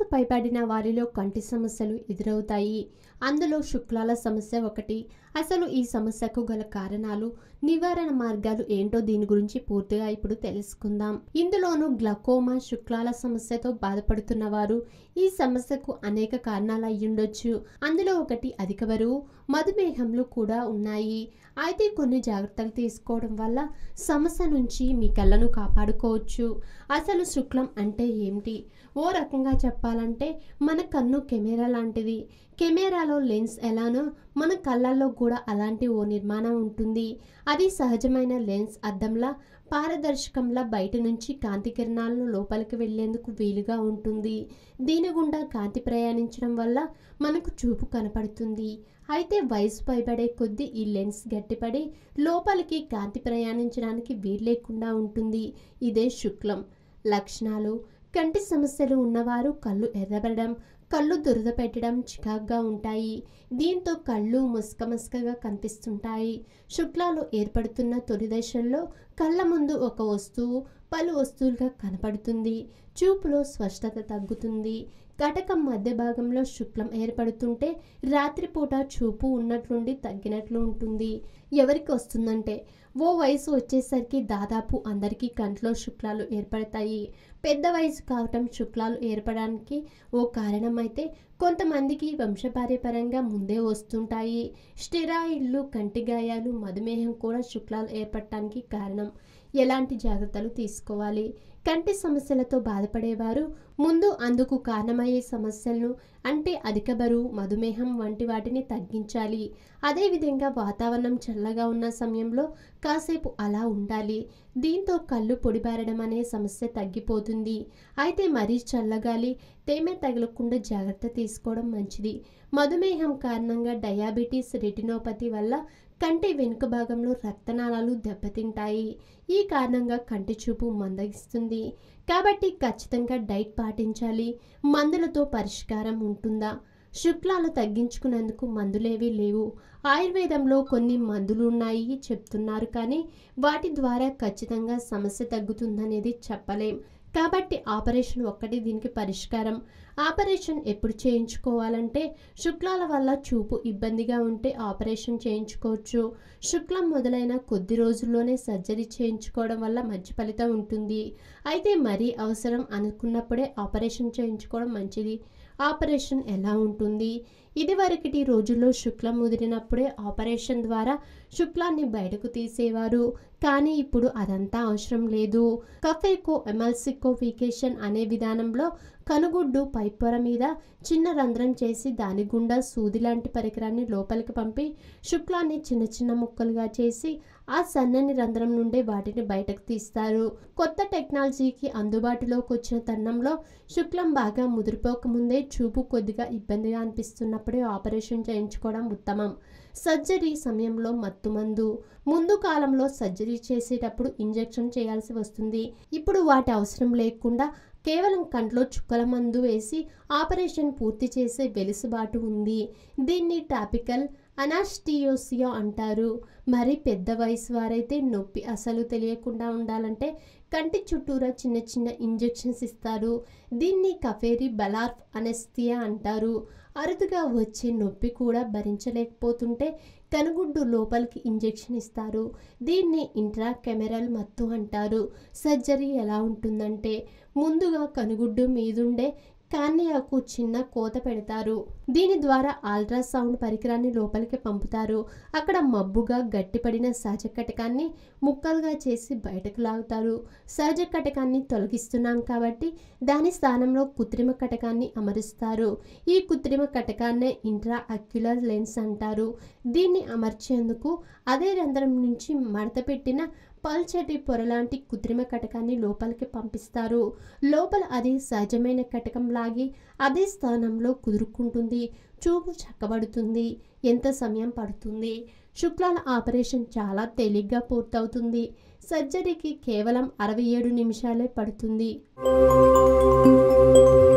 పైబడిన వారిలో కంటి సమస్యలు ఎదురవుతాయి అందులో శుక్లాల సమస్య ఒకటి అసలు ఈ సమస్యకు గల కారణాలు నివారణ మార్గాలు ఏంటో దీని గురించి పూర్తిగా ఇప్పుడు తెలుసుకుందాం ఇందులోనూ గ్లకోమా శుక్లాల సమస్యతో బాధపడుతున్న వారు ఈ సమస్యకు అనేక కారణాలు అయ్యుండొచ్చు అందులో ఒకటి అధిక బరువు మధుమేహంలు కూడా ఉన్నాయి అయితే కొన్ని జాగ్రత్తలు తీసుకోవడం వల్ల సమస్య నుంచి మీ కళ్ళను కాపాడుకోవచ్చు అసలు శుక్లం అంటే ఏమిటి ఓ రకంగా చెప్పాలంటే మన కన్ను కెమెరా లాంటిది కెమెరాలో లెన్స్ ఎలానో మన కళ్ళల్లో కూడా అలాంటి ఓ నిర్మాణం ఉంటుంది అది సహజమైన లెన్స్ అద్దంలా పారదర్శకంలా బయట నుంచి కాంతి కిరణాలను లోపలికి వెళ్లేందుకు వీలుగా ఉంటుంది దీని గుండా కాంతి ప్రయాణించడం వల్ల మనకు చూపు కనపడుతుంది అయితే వయసు పైబడే కొద్దీ ఈ లెన్స్ గట్టిపడి లోపలికి కాంతి ప్రయాణించడానికి వీలు లేకుండా ఉంటుంది ఇదే శుక్లం లక్షణాలు కంటి సమస్యలు ఉన్నవారు కళ్ళు ఎర్రబడడం కళ్ళు దురద పెట్టడం చికాగ్గా ఉంటాయి దీంతో కళ్ళు ముస్క ముస్కగా కనిపిస్తుంటాయి శుక్లాలు ఏర్పడుతున్న తొలి దశల్లో కళ్ళ ముందు ఒక వస్తువు పలు వస్తువులుగా కనపడుతుంది చూపులో స్పష్టత తగ్గుతుంది కటకం మధ్య భాగంలో శుక్లం ఏర్పడుతుంటే రాత్రిపూట చూపు ఉన్నట్లుండి తగ్గినట్లు ఉంటుంది ఎవరికి వస్తుందంటే ఓ వయసు వచ్చేసరికి దాదాపు అందరికీ కంట్లో శుక్లాలు ఏర్పడతాయి పెద్ద వయసు కావటం శుక్లాలు ఏర్పడడానికి ఓ కారణం అయితే కొంతమందికి వంశపార్యపరంగా ముందే వస్తుంటాయి స్టెరాయిడ్లు కంటి గాయాలు మధుమేహం కూడా శుక్లాలు ఏర్పడటానికి కారణం ఎలాంటి జాగ్రత్తలు తీసుకోవాలి కంటి సమస్యలతో బాధపడేవారు ముందు అందుకు కారణమయ్యే సమస్యలను అంటే అధిక బరువు మధుమేహం వంటి వాటిని తగ్గించాలి అదేవిధంగా వాతావరణం చల్లగా ఉన్న సమయంలో కాసేపు అలా ఉండాలి దీంతో కళ్ళు పొడిబారడం అనే సమస్య తగ్గిపోతుంది అయితే మరీ చల్లగాలి తేమ తగలకుండా జాగ్రత్త తీసుకోవడం మంచిది మధుమేహం కారణంగా డయాబెటీస్ రెటినోపతి వల్ల కంటి వెనుక భాగంలో రక్తనాళాలు దెబ్బతింటాయి ఈ కారణంగా కంటి చూపు మందగిస్తుంది కాబట్టి ఖచ్చితంగా డైట్ పాటించాలి మందులతో పరిష్కారం ఉంటుందా శుక్లాలు తగ్గించుకునేందుకు మందులేవీ లేవు ఆయుర్వేదంలో కొన్ని మందులు ఉన్నాయి చెప్తున్నారు కానీ వాటి ద్వారా ఖచ్చితంగా సమస్య తగ్గుతుందనేది చెప్పలేం కాబట్టి ఆపరేషన్ ఒక్కటి దీనికి పరిష్కారం ఆపరేషన్ ఎప్పుడు చేయించుకోవాలంటే శుక్లాల వల్ల చూపు ఇబ్బందిగా ఉంటే ఆపరేషన్ చేయించుకోవచ్చు శుక్లం మొదలైన కొద్ది రోజుల్లోనే సర్జరీ చేయించుకోవడం వల్ల మంచి ఫలితం ఉంటుంది అయితే మరీ అవసరం అనుకున్నప్పుడే ఆపరేషన్ చేయించుకోవడం మంచిది ఆపరేషన్ ఎలా ఉంటుంది ఇదివరకటి రోజుల్లో శుక్లం ముదిరినప్పుడే ఆపరేషన్ ద్వారా శుక్లాన్ని బయటకు తీసేవారు కానీ ఇప్పుడు అదంతా అవసరం లేదు కఫేకో ఎమల్సికోఫికేషన్ అనే విధానంలో కనుగుడ్డు పైపొర మీద చిన్న రంధ్రం చేసి దాని గుండా సూది లాంటి పరికరాన్ని లోపలికి పంపి శుక్లాన్ని చిన్న చిన్న ముక్కలుగా చేసి ఆ సన్నని రంధ్రం నుండి వాటిని బయటకు తీస్తారు కొత్త టెక్నాలజీకి అందుబాటులోకి వచ్చిన తరుణంలో శుక్లం బాగా ముదిరిపోకముందే చూపు కొద్దిగా ఇబ్బందిగా అనిపిస్తున్నప్పుడే ఆపరేషన్ చేయించుకోవడం ఉత్తమం సర్జరీ సమయంలో మత్తుమందు ముందు కాలంలో సర్జరీ చేసేటప్పుడు ఇంజెక్షన్ చేయాల్సి వస్తుంది ఇప్పుడు వాటి అవసరం లేకుండా కేవలం కంట్లో చుక్కల మందు వేసి ఆపరేషన్ పూర్తి చేసే వెలుసుబాటు ఉంది దీన్ని టాపికల్ అనాస్టియోసియా అంటారు మరి పెద్ద వయసు వారైతే నొప్పి అసలు తెలియకుండా ఉండాలంటే కంటి చుట్టూరా చిన్న చిన్న ఇంజెక్షన్స్ ఇస్తారు దీన్ని కఫేరి బలార్ఫ్ అనెస్థియా అంటారు అరుదుగా వచ్చే నొప్పి కూడా భరించలేకపోతుంటే కనుగుడ్డు లోపలికి ఇంజెక్షన్ ఇస్తారు దీన్ని ఇంట్రా కెమెరల్ మత్తు అంటారు సర్జరీ ఎలా ఉంటుందంటే ముందుగా కనుగుడ్డు మీదుండే కార్నియాకు చిన్న కోత పెడతారు దీని ద్వారా అల్ట్రాసౌండ్ పరికరాన్ని లోపలికి పంపుతారు అక్కడ మబ్బుగా గట్టిపడిన సహజ కటకాన్ని ముక్కలుగా చేసి బయటకు లాగుతారు సహజ కటకాన్ని తొలగిస్తున్నాం కాబట్టి దాని స్థానంలో కృత్రిమ కటకాన్ని అమరుస్తారు ఈ కృత్రిమ కటకాన్నే ఇంట్రా అక్యులర్ లెన్స్ అంటారు దీన్ని అమర్చేందుకు అదే రంధ్రం నుంచి మడత పెట్టిన పల్చటి పొరలాంటి కృత్రిమ కటకాన్ని లోపలికి పంపిస్తారు లోపల అది సహజమైన కటకం లాగి అదే స్థానంలో కుదురుకుంటుంది చూపు చక్కబడుతుంది ఎంత సమయం పడుతుంది శుక్లాల ఆపరేషన్ చాలా తేలిగ్గా పూర్తవుతుంది సర్జరీకి కేవలం అరవై ఏడు నిమిషాలే పడుతుంది